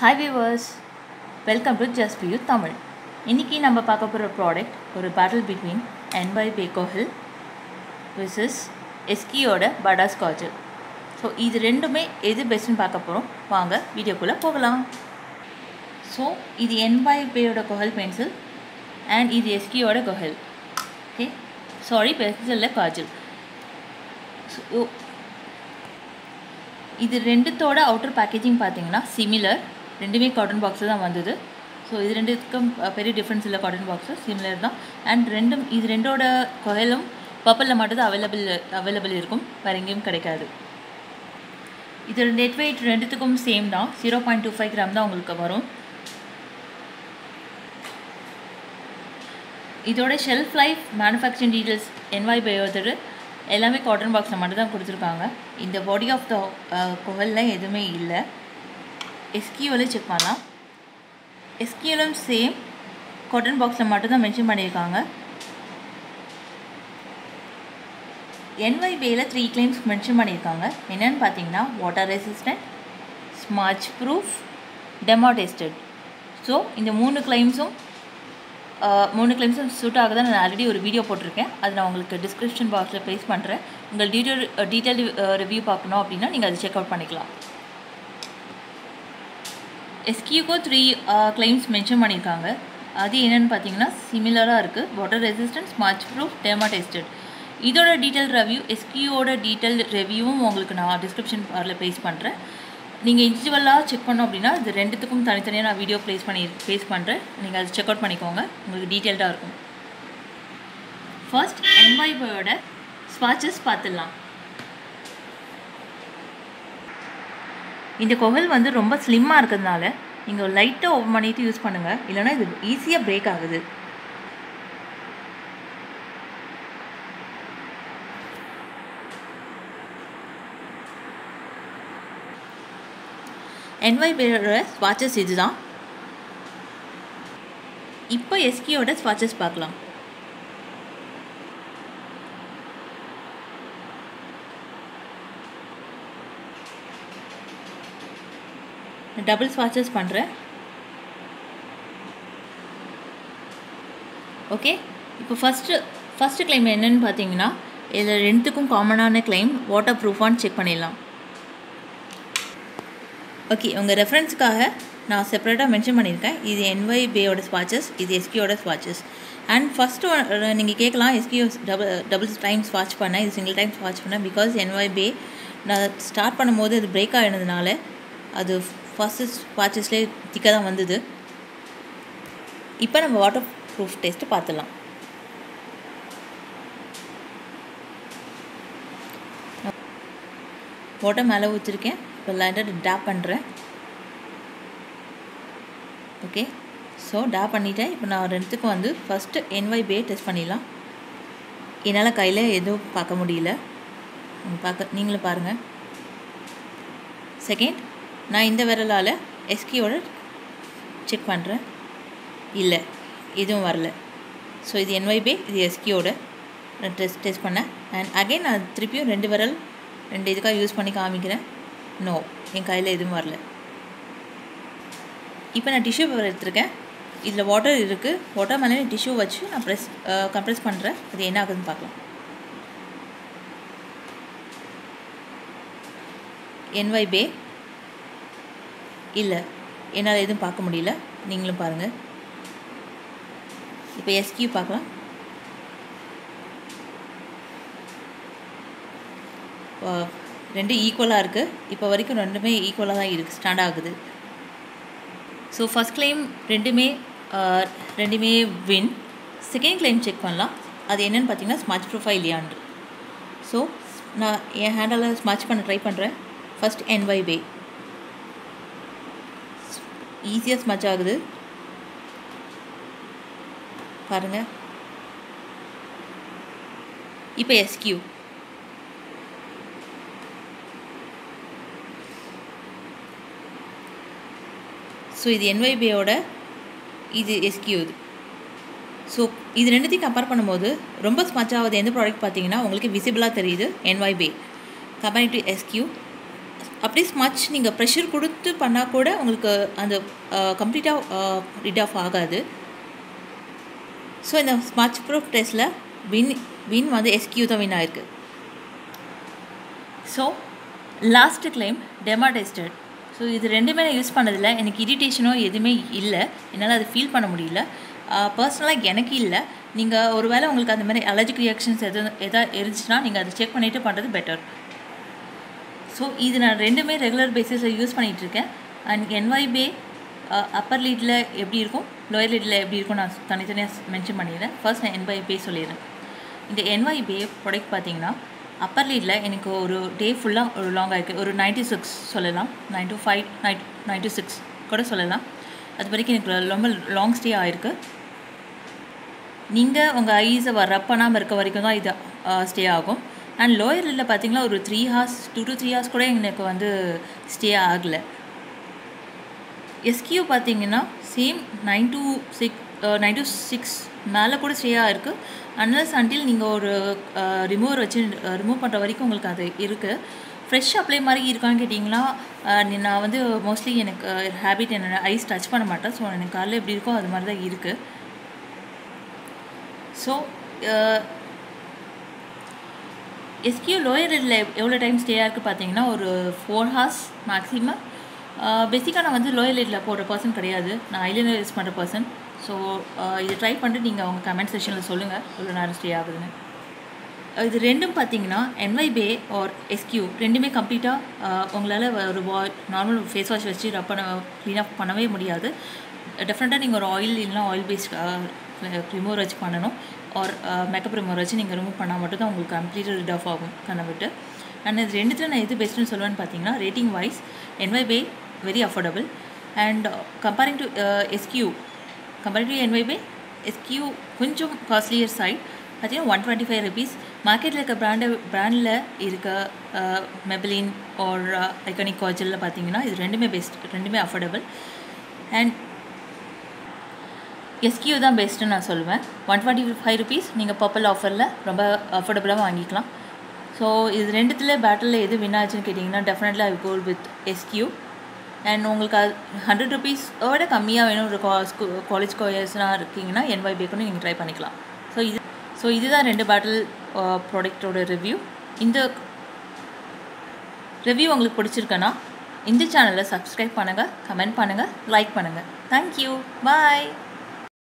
hi viewers welcome to just view Tamil இன்றைக்கி நம்ம பார்க்க போகிற ப்ராடக்ட் ஒரு battle between N Y bae kohl versus எஸ்கியோட படா ஸ்காட்சு ஸோ இது ரெண்டுமே எது பெஸ்ட்டுன்னு பார்க்க போகிறோம் வாங்க வீடியோக்குள்ளே போகலாம் ஸோ இது என் பை பேயோட கொஹல் பென்சில் அண்ட் இது எஸ்கியோட கொஹல் ஓகே சாரி பென்சிலில் காஜல் ஸோ இது ரெண்டுத்தோட அவுட்டர் பேக்கேஜிங் பார்த்தீங்கன்னா சிமிலர் ரெண்டுமே காட்டன் பாக்ஸில் தான் வந்தது ஸோ இது ரெண்டுக்கும் அஹ், பெரிய டிஃப்ரென்ஸ் இல்லை காட்டன் பாக்ஸு சிமிலர் தான் அண்ட் ரெண்டும் இது ரெண்டோட கொயலும் பர்பிளில் மட்டும்தான் அவைலபிள் அவைலபிள் இருக்கும் வேறு எங்கேயும் கிடைக்காது இது நெட் வெயிட் ரெண்டுத்துக்கும் சேம் தான் zero point two five gram தான் உங்களுக்கு வரும் இதோட ஷெல்ஃப் லைஃப் மேனுஃபேக்சரிங் டீட்டெயில்ஸ் என்வாய் பயோதரு எல்லாமே காட்டன் பாக்ஸில் மட்டும் தான் கொடுத்துருக்காங்க இந்த பாடி ஆஃப் த குவலில் எதுவுமே இல்லை எஸ்கியூவில் செக் பண்ணலாம் எஸ்கியூலும் சேம் காட்டன் பாக்ஸில் மட்டும் தான் மென்ஷன் பண்ணியிருக்காங்க என்ஒய்பியில் த்ரீ கிளைம்ஸ் மென்ஷன் பண்ணியிருக்காங்க என்னென்னு பார்த்தீங்கன்னா water resistant smudge proof derma tested so இந்த மூணு கிளைம்ஸும் மூணு கிளைம்ஸும் சூட் ஆகுதான் நான் ஆல்ரெடி ஒரு வீடியோ போட்டிருக்கேன் அது நான் உங்களுக்கு டிஸ்கிரிப்ஷன் பாக்ஸில் ப்ளேஸ் பண்ணுறேன் உங்கள் டீட்டெயில் டீட்டெயில் ரிவ்யூ பார்க்கணும் அப்படின்னா நீங்கள் அதை செக் அவுட் பண்ணிக்கலாம் எஸ்கியூக்கோ த்ரீ கிளைம்ஸ் மென்ஷன் பண்ணியிருக்காங்க அது என்னென்னு பார்த்தீங்கன்னா சிமிலராக இருக்குது water resistant smudge proof derma tested இதோட டீட்டெயில் ரிவ்யூ எஸ்கியூவோட டீட்டெயில் ரிவ்யூவும் உங்களுக்கு நான் டிஸ்கிரிப்ஷன் பாரில் ப்ளேஸ் பண்ணுறேன் நீங்கள் இண்டிவிஜுவலாக செக் பண்ணோம் அப்படின்னா இது ரெண்டுத்துக்கும் தனித்தனியாக நான் வீடியோ ப்ளேஸ் பண்ணி ப்ளேஸ் பண்ணுறேன் நீங்கள் அதை செக் அவுட் பண்ணிக்கோங்க உங்களுக்கு டீட்டெயில்டாக இருக்கும் ஃபர்ஸ்ட் எம்பாய்போட ஸ்வாட்சஸ் பார்த்துடலாம் இந்த கொகல் வந்து ரொம்ப ஸ்லிம்மாக இருக்கிறதுனால நீங்கள் லைட்டாக ஓப்பன் பண்ணிட்டு யூஸ் பண்ணுங்கள் இல்லைன்னா இது ஈஸியாக பிரேக் ஆகுது என்ஒய் பேரோட ஸ்வாட்சஸ் இதுதான் இப்போ எஸ்கியோட ஸ்வாட்சஸ் பார்க்கலாம் டபுள் ஸ்வாட்சஸ் பண்ணுறேன் ஓகே இப்போ ஃபஸ்ட்டு ஃபஸ்ட்டு கிளைம் என்னன்னு பார்த்தீங்கன்னா இதில் ரெண்டுத்துக்கும் காமனான கிளைம் வாட்டர் ப்ரூஃபான்னு செக் பண்ணிடலாம் ஓகே உங்கள் ரெஃபரன்ஸுக்காக நான் செப்பரேட்டாக மென்ஷன் பண்ணியிருக்கேன் இது என்ஒய் பேயோட ஸ்வாட்சஸ் இது எஸ்கியோட ஸ்வாட்சஸ் அண்ட் ஃபஸ்ட்டு நீங்கள் கேட்கலாம் எஸ்கியூ டபுள் டபுள் டைம் ஸ்வாட்ச் பண்ணேன் இது சிங்கிள் டைம் ஸ்வாட்ச் பண்ணேன் பிகாஸ் என்ஒய் பே நான் ஸ்டார்ட் பண்ணும்போது அது பிரேக் ஆகினதுனால அது ஃபஸ்ட்டு ஸ்வாட்சஸ்லேயே திக்காக தான் வந்தது இப்போ நம்ம வாட்டர் ப்ரூஃப் டெஸ்ட்டு பார்த்துடலாம் வாட்டர் மேலே ஊற்றிருக்கேன் இப்போ லைட்டாக டேப் பண்ணுறேன் ஓகே ஸோ டேப் பண்ணிட்டேன் இப்போ நான் ரெண்டுத்துக்கும் வந்து ஃபஸ்ட்டு என்ஒய் பே டெஸ்ட் பண்ணிடலாம் என்னால் கையில் எதுவும் பார்க்க முடியல நீங்க பார்க்க நீங்களும் பாருங்கள் செகண்ட் நான் இந்த விரலால் எஸ்கியோட செக் பண்ணுறேன் இல்லை எதுவும் வரல ஸோ இது என்ஒய் பே இது எஸ்கியோட நான் டெஸ்ட் டெஸ்ட் பண்ணேன் அண்ட் அகைன் நான் திருப்பியும் ரெண்டு விரல் ரெண்டு இதுக்காக யூஸ் பண்ணி காமிக்கிறேன் நோ என் கையில் எதுவும் வரல இப்போ நான் டிஷ்யூ பேப்பர் எடுத்திருக்கேன் இதில் வாட்டர் இருக்குது வாட்டர் மேலே டிஷ்யூ வச்சு நான் ப்ரெஸ் கம்ப்ரெஸ் பண்ணுறேன் அது என்ன ஆகுதுன்னு பார்க்கலாம் என்ஒய் பே இல்லை என்னால் எதுவும் பார்க்க முடியல நீங்களும் பாருங்கள் இப்போ எஸ்கியூ பார்க்கலாம் வா- ரெண்டும் ஈக்குவலாக இருக்குது இப்போ வரைக்கும் ரெண்டுமே ஈக்குவலாக தான் இருக்குது ஸ்டாண்ட் ஆகுது ஸோ ஃபஸ்ட் கிளைம் ரெண்டுமே ஆஹ், ரெண்டுமே வின் செகண்ட் கிளைம் செக் பண்ணலாம் அது என்னென்னு பார்த்தீங்கன்னா ஸ்மார்ச் ப்ரூஃபா இல்லையான்னு ஸோ நான் என் ஹேண்டால் ஸ்மார்ச் பண்ண ட்ரை பண்ணுறேன் ஃபஸ்ட் என்ஒய் பே ஈஸியாக ஸ்மச் ஆகுது பாருங்கள் இப்போ எஸ்கியூ ஸோ இது என்ஒய்பியோட இது எஸ்கியூ இது ஸோ இது ரெண்டுத்தையும் கம்பேர் பண்ணும்போது ரொம்ப ஸ்மச் ஆகுது எந்த ப்ராடக்ட் பார்த்தீங்கன்னா உங்களுக்கு விசிபிளாக தெரியுது என்ஒய்பே கம்பேரிங் டு எஸ்கியூ அப்படியே ஸ்மச் நீங்கள் ப்ரெஷர் கொடுத்து பண்ணால் கூட உங்களுக்கு அந்த கம்ப்ளீட்டாக ரிட் ஆஃப் ஆகாது ஸோ இந்த ஸ்மச் ப்ரூஃப் டெஸ்ட்டில் வின் வின் வந்து எஸ்கியூ தான் வின் ஆயிருக்கு so last claim derma tested so இது ரெண்டுமே நான் யூஸ் பண்ணதில்ல எனக்கு இரிட்டேஷனோ எதுவுமே இல்லை என்னால் அதை ஃபீல் பண்ண முடியல பர்சனலாக எனக்கு இல்லை நீங்கள் ஒரு வேளை உங்களுக்கு அந்த மாதிரி அலர்ஜிக் ரியாக்ஷன்ஸ் எது எதாவது இருந்துச்சுன்னா நீங்கள் அதை செக் பண்ணிவிட்டு பண்ணுறது பெட்டர் ஸோ இது நான் ரெண்டுமே ரெகுலர் பேசிஸில் யூஸ் பண்ணிகிட்ருக்கேன் அண்ட் என்ஒய்பே அப்பர் லீடில் எப்படி இருக்கும் லோயர் லீடில் எப்படி இருக்கும் நான் தனித்தனியாக மென்ஷன் பண்ணிடுறேன் ஃபர்ஸ்ட் நான் என்ஒய்பே சொல்லிடுறேன் இந்த என்ஒய்பே ப்ராடக்ட் பார்த்தீங்கன்னா அப்பர் லீடில் எனக்கு ஒரு டே ஃபுல்லாக ஒரு லாங் ஆகிருக்கு ஒரு நைன்ட்டி சிக்ஸ் சொல்லலாம் nine to five night nine to six கூட சொல்லலாம் அது வரைக்கும் எனக்கு ரொம்ப லாங் ஸ்டே ஆகிருக்கு நீங்கள் உங்கள் ஐஸை ரப் பண்ணாமல் இருக்க வரைக்கும் தான் இது ஸ்டே ஆகும் அண்ட் லோயர் லில்ல பார்த்தீங்கன்னா ஒரு three hours two to three hours கூட எனக்கு வந்து ஸ்டே ஆகலை எஸ்கியூ பார்த்தீங்கன்னா same nine to six nine to six மேலே கூட ஸ்டேயாக இருக்குது அன்லஸ் அன்டில் நீங்கள் ஒரு ரிமூவர் வச்சு ரிமூவ் பண்ணுற வரைக்கும் உங்களுக்கு அது இருக்குது ஃப்ரெஷ் அப்ளை மாதிரி இருக்கான்னு கேட்டிங்கன்னா நான் வந்து மோஸ்ட்லி எனக்கு ஹேபிட் என்னோட ஐஸ் டச் பண்ண மாட்டேன் ஸோ எனக்கு காலையில் எப்படி இருக்கோ அது மாதிரி தான் இருக்குது ஸோ எஸ்கியூ லோயர் இதில் எவ்வளோ டைம் ஸ்டே ஆகிருக்கு பார்த்தீங்கன்னா ஒரு ஃபோர் ஹார்ஸ் மேக்ஸிமம் பேசிக்காக நான் வந்து லோயர் லிட்டில் போடுற பர்சன் கிடையாது நான் ஐலைனர் யூஸ் பண்ணுற பர்சன் ஸோ இது ட்ரை பண்ணிட்டு நீங்கள் அவங்க கமெண்ட் செக்ஷனில் சொல்லுங்கள் எவ்வளோ நேரம் ஸ்டே ஆகுதுன்னு இது ரெண்டும் பார்த்தீங்கன்னா என்ஒய்பே ஆர் எஸ்கியூ ரெண்டுமே கம்ப்ளீட்டாக உங்களால் ஒரு வா நார்மல் ஃபேஸ் வாஷ் வச்சு ரப் பண்ண க்ளீன் பண்ணவே முடியாது டெஃபினட்டாக நீங்கள் ஒரு ஆயில் இல்லைனா ஆயில் பேஸ்ட் ரிமூவர் வச்சு பண்ணணும் ஆர் மேக்கப் ரிமூவர் வச்சு நீங்கள் ரிமூவ் பண்ணால் மட்டும் தான் உங்களுக்கு கம்ப்ளீட்டாக ரிட் ஆஃப் ஆகும் கண்ணை விட்டு அண்ட் இது ரெண்டுத்தில் நான் எது பெஸ்ட்டுன்னு சொல்லுவேன்னு பார்த்தீங்கன்னா rating wise NY Bae very affordable and comparing to எஸ்கியூ கம்பேரிங் டு என்ஒய்பே எஸ்கியூ கொஞ்சம் காஸ்ட்லியர் சைட் பார்த்தீங்கன்னா ஒன் டுவெண்ட்டி ஃபைவ் ருபீஸ் மார்க்கெட்டில் இருக்க பிராண்டை பிராண்டில் இருக்க மெபலின் ஆர் ஐகானிக் காஜலில் பார்த்தீங்கன்னா இது ரெண்டுமே பெஸ்ட் ரெண்டுமே அஃபோர்டபுள் அண்ட் எஸ்கியூ தான் பெஸ்ட்டுன்னு நான் சொல்லுவேன் ஒன் டுவெண்ட்டி ஃபைவ் ருபீஸ் நீங்கள் பர்பிள் ஆஃபரில் ரொம்ப அஃபோர்டபுளாக வாங்கிக்கலாம் ஸோ இது ரெண்டுத்தில் பேட்டில் எது வின் ஆச்சுன்னு கேட்டிங்கன்னா டெஃபினெட்லி ஐ கோல் வித் எஸ்கியூ அண்ட் உங்களுக்கு அது ஹண்ட்ரட் ருபீஸோட கம்மியாக வேணும் ஒரு காலேஜ் கோயர்ஸ்லாம் இருக்கீங்கன்னா என்ஒய் பேக்கணும் நீங்கள் ட்ரை பண்ணிக்கலாம் ஸோ இது ஸோ இதுதான் ரெண்டு பேட்டில் ப்ராடக்டோட ரிவ்யூ இந்த ரிவ்யூ உங்களுக்கு பிடிச்சிருக்கேன்னா இந்த சேனலை சப்ஸ்கிரைப் பண்ணுங்கள் கமெண்ட் பண்ணுங்கள் லைக் பண்ணுங்கள் தேங்க்யூ பாய்